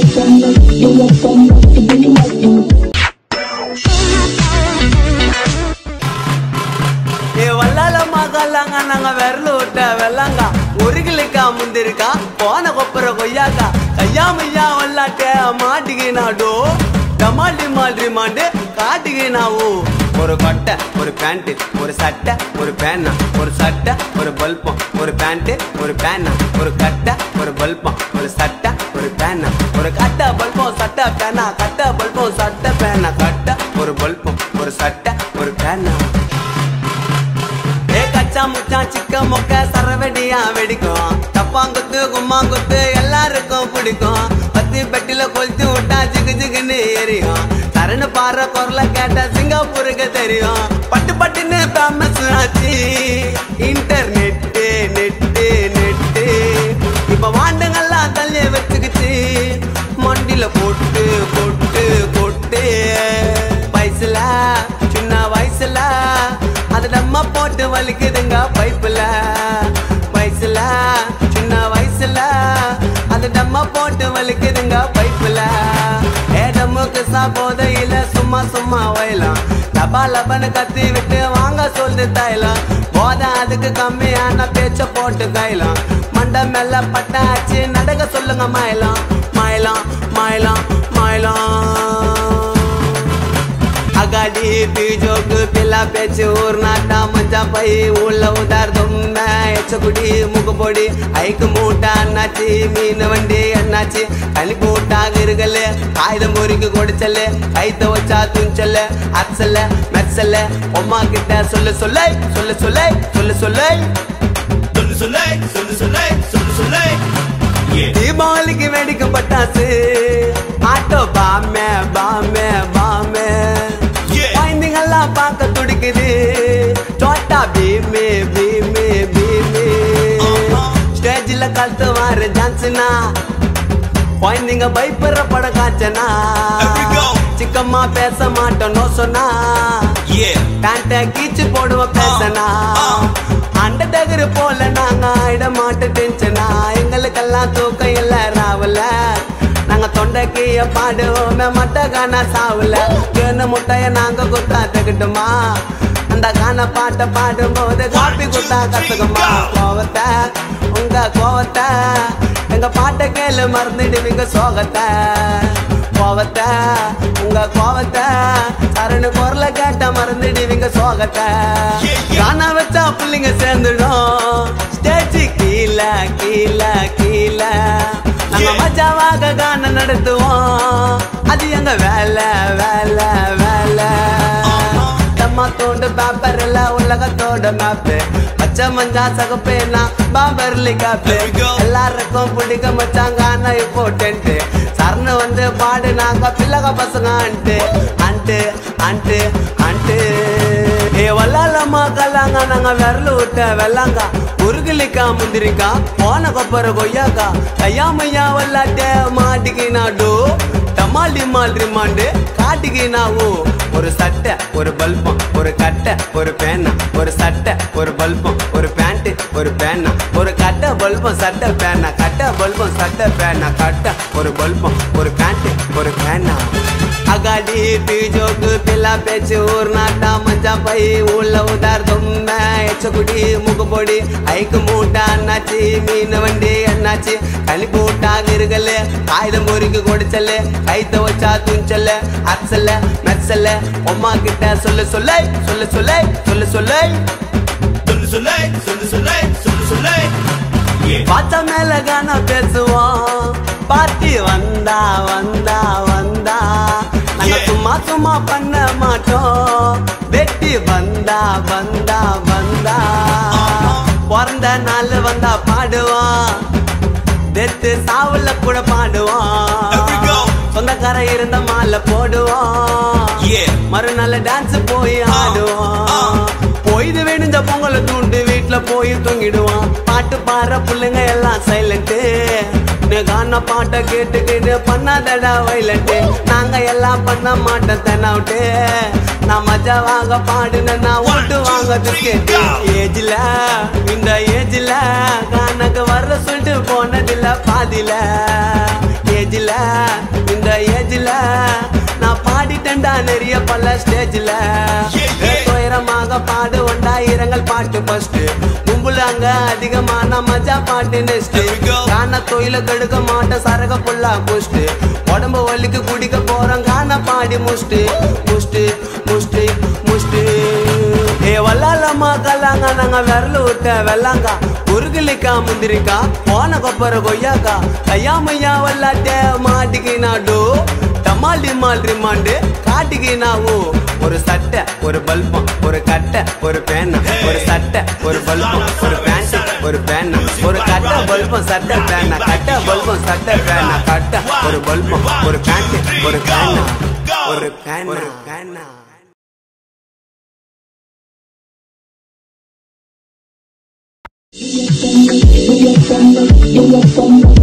ஏ வல்லால மகளாங்க நாங்க விரல விட்ட வெள்ளாங்க ஒரு கிளிக்கா முந்திருக்கா போன கொப்பர கொய்யாக்கா கையா மையா வல்லாட்ட மாட்டிக்கினாடோ டமால்டி மால்டி மாண்டு காட்டுக்கினாவோ ஒரு கொட்டை ஒரு பேண்ட் ஒரு சட்டை ஒரு பேனா ஒரு சட்டை ஒரு பல்பம் ஒரு பேண்ட் ஒரு பேனா ஒரு கட்டை ஒரு பல்பம் ஒரு சட்டை ஒரு பேனா ஒரு கட்டை பல்பம் சட்டை பேனா கட்டை பல்பம் சட்டை பேனா கட்டை ஒரு பல்பம் ஒரு சட்டை ஒரு பேனா ஏ கச்சா முச்சான் சிக்க மொக்க சரவெடியா வெடிக்கும் தப்பாங்குத்து கும்மாங்குத்து எல்லாருக்கும் பிடிக்கும் பத்தி பெட்டில கொளுத்தி விட்டா ஜிகு ஜிகுன்னு எரியும் சரணு பாற குரல கேட்டா சிங்கப்பூருக்கு தெரியும் பட்டு பட்டுன்னு ஃபேமஸ் ஆச்சு இன்டர்நெட்டு நெட்டு நெட்டு இப்ப வாண்டுங்கெல்லாம் தள்ளி வச்சுக்கிச்சு மண்டில போட்டு போட்டு போட்டு வயசுல சின்ன வயசுல அது நம்ம போட்டு வலிக்குதுங்க பைப்புல வயசுல சின்ன வயசுல அது நம்ம போட்டு வலிக்குதுங்க பைப்புல ஏடமுக்கு சா போதையில சும்மா சும்மா வயலாம் லபா லபன்னு கத்தி விட்டு வாங்க சொல்லு தைலம் போதை அதுக்கு கம்மியான பேச்ச போட்டு கைலாம் மண்டை மேல பட்டாச்சு நடக்க சொல்லுங்க மாயலாம் மாயலாம் மாயலாம் மாயலாம் அகாடி பீஜோக்கு பில்லா பேச்சு ஊர் நாட்டா மஞ்சா பை உள்ள உதார் தொம்ம எச்சக்குடி முகப்பொடி ஐக்கு மூட்டா அண்ணாச்சி மீன் வண்டி அண்ணாச்சி கனி கூட்டா இருகல் ஆயுதம் பொறிக்கு கொடுச்சல் கைத்த வச்சா துஞ்சல் அச்சல மெச்சல அம்மா கிட்ட சொல்லு சொல்ல சொல்லு சொல்ல சொல்லு சொல்ல சொல்லு சொல்லே சொல்லு சொல்லே சொல்லு சொல்லே Yeah. தீபாவளிக்கு வெடிக்கும் பட்டாசு ஆட்டோ பாமே பாமே பாமே Yeah. குழந்தைங்கெல்லாம் பார்க்க துடிக்குது சோட்டா பீமே பீமே பீமே Uh-huh. ஸ்டேஜில் கழுத்து வாரு ஜான்சனா குழந்தைங்க பயப்படுற பட காய்ச்சனா Here we go. சிக்கம்மா பேச மாட்டோம் நோ சொன்னா Yeah. பேண்ட கீச்சு போடுவோம் பேசனா அண்ட தகரு போல நாங்க ஆயிட மாட்டு டென்ஷனா எங்களுக்கெல்லாம் தூக்கம் இல்ல ராவல நாங்க தொண்டைக்கிய பாடுவோமே மட்ட காண சாவுல கேன முட்டைய நாங்க குத்தா தகட்டுமா அந்த கான பாட்டை பாடும்போது காப்பி குத்தா கத்துக்குமா கோவத்தை உங்க கோவத்தை எங்க பாட்டை கேளு மறந்துடுவீங்க சோகத்தை கோவத்தை உங்க கோவத்தை சரணு குரல கேட்ட மறந்துடுவீங்க சோகத்தை Yeah, yeah. காண வச்சா பிள்ளைங்க சேர்ந்துடும் ஸ்டேஜ் கீழே கீழே கீழே நம்ம Yeah. மஜாவாக கான நடத்துவோம் அது எங்க வேலை வேலை வேலை நம்ம தோண்டு பேப்பர் இல்ல உலகத்தோட மேப்பு பச்சை மஞ்சா சகப்பேனா பாம்பர்லி காப்பு There we go. எல்லாருக்கும் பிடிக்க மச்சாங்க ஆனா இப்போ டென்ட் சரணு வந்து பாடு நாங்க பிள்ளக பசங்க அன்ட்டு அன்ட்டு அன்ட்டு அன்ட்டு ஏ வல்லாலம்மா கல்லாங்க நாங்க விரல விட்ட வெள்ளாங்க உருகிலிக்கா முந்திரிக்கா போன கொப்பர கொய்யாக்கா கையா மையா வல்லாட்ட மாட்டிக்கினாடோ டமால் டிமால் ரிமாண்டு காட்டிக்கினாவோ ஒரு சட்டை ஒரு பல்பம் ஒரு கட்டை ஒரு பேனா ஒரு சட்டை ஒரு பல்பம் ஒரு பேண்ட் ஒரு பேனா ஒரு கட்டை பல்பம் சட்டை பேனா கட்டை பல்பம் சட்டை பேனா கட்டை ஒரு பல்பம் ஒரு பேண்ட் ஒரு பேனா அகாடி பீஜோக்கு பில்லா பேச்சு ஊர் நாட்டா மஞ்சா பை உள்ள உதார் தொம்ம எச்சக்குடி முகப்பொடி ஐக்கு மூட்டா அண்ணாச்சி மீன் வண்டி அண்ணாச்சி கனி கூட்டா இருகல் ஆயுதம் பொறிக்கு கொடுச்சல் கைத்த வச்சா துஞ்சல் அச்சல மெச்சல அம்மா கிட்ட சொல்லு சொல்ல சொல்லு சொல்ல சொல்லு சொல்ல சொல்லு சொல்லே சொல்லு சொல்லே சொல்லு சொல்லே Yeah. பாத்த மேல கான பேசுவோம் பாட்டி வந்தா வந்தா வந்தா நாங்க Yeah. சும்மா சும்மா பண்ண மாட்டோம் வெட்டி வந்தா வந்தா வந்தா பிறந்த நாள் வந்தா பாடுவோம் டெத்து சாவுல கூட Here we பாடுவோம் go. சொந்தக்கார இருந்த மாலை போடுவோம் Yeah. மறுநாள் டான்ஸ் போய் ஆடுவோம் ஆ. பொய்து வெடிஞ்ச பொங்கலை தூண்டு வீட்டுல போய் தூங்கிடுவான் பாட்டு பாடுற புள்ளைங்க எல்லாம் சைலண்ட்டு கான பாட்டை கேட்டுக்கிட்டு பண்ணாதடா வைலட்டு நாங்க எல்லாம் பண்ண மாட்டோம் தென்னாவிட்டு நான் மஜாவாக பாடுனா ஓட்டு வாங்க துக்கெட்டு ஏஜ்ல இந்த ஏஜ்ல கானக்கு வர சொல்லிட்டு போனதில்ல பாதியில ஏஜ் ஸ்டேஜில் இந்த ஏஜில் நான் பாடிட்டேன்டா நிறைய பல ஸ்டேஜில் துயரமாக பாடு ஒண்டாயிரங்கள் பாட்டு ஃபர்ஸ்ட் கும்புல அங்க அதிகமான மஜா பாட்டு நெக்ஸ்ட் There we go. காண தொழில கெடுக்க மாட்டேன் சரக புல்லா குஷ்டு உடம்பு வலிக்கு குடிக்க போறோம் காண பாடி முஷ்டு முஷ்டு முஷ்டு முஷ்டு ஏ வல்லாலம்மா கல்லாங்க நாங்க விரல விட்ட வெள்ளாங்க உருகிலிக்கா முந்திரிக்கா போன கொப்பர கொய்யாக்கா கையாமையா வல்லாட்ட மாட்டிக்கு நாடு டமால் டிமால் ரிமாண்டு காட்டிக்கு நாவு ஒரு சட்டை ஒரு பல்பம் ஒரு கட்டை ஒரு பேனா ஒரு சட்டை ஒரு பல்பம் ஒரு பேண்ட் ஒரு பேனா ஒரு கட்டை பல்பம் சட்டை பேனா கட்டை பல்பம் சட்டை பேனா கட்டை ஒரு பல்பம் ஒரு பேண்ட் ஒரு பேனா ஒரு பேனா ஒரு பேனா Thank you.